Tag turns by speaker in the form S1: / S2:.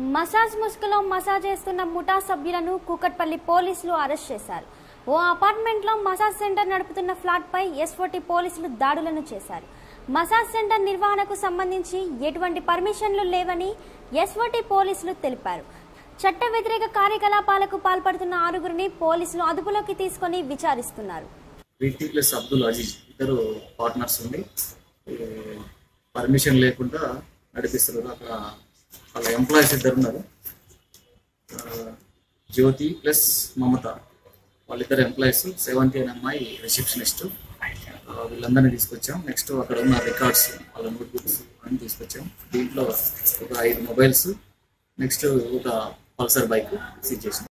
S1: massage ముసుగులో massage చేస్తున్న ముఠా సభ్యులను కూకట్పల్లి పోలీసులు అరెస్ట్ చేశారు ఓ అపార్ట్మెంట్లో మసాజ్ సెంటర్ నడుపుతున్న ఫ్లాట్పై ఎస్ఓటి పోలీసులు దాడులను చేశారు మసాజ్ సెంటర్ నిర్వహణకు సంబంధించి ఎటువంటి పర్మిషన్లు లేవని ఎస్ఓటి పోలీసులు తెలిపారు చట్ట వ్యతిరేక కార్యకలాపాలకు పాల్పడుతున్న ఆరుగురిని పోలీసులు అదుపులోకి తీసుకొని విచారిస్తున్నారు
S2: వీటి ప్లస్ అబ్దుల్ అజీజ్ ఇద్దరు పార్ట్నర్స్ ఉండి పర్మిషన్ లేకుండా నడిపిస్తున్నారు అక్కడ వాళ్ళ ఎంప్లాయీస్ ఇద్దరు ఉన్నారు ఆ, జ్యోతి ప్లస్ మమత వాళ్ళిద్దరు ఎంప్లాయీస్ సెవెంటీ అనే అమ్మాయి రిసెప్షనిస్ట్ వీళ్ళందరినీ తీసుకొచ్చాం నెక్స్ట్ అక్కడ ఉన్న రికార్డ్స్ వాళ్ళ నోట్బుక్స్ అన్ని తీసుకొచ్చాం దీంట్లో ఒక ఐదు మొబైల్స్ నెక్స్ట్ ఒక పల్సర్ బైక్ సీజ్ చేసాం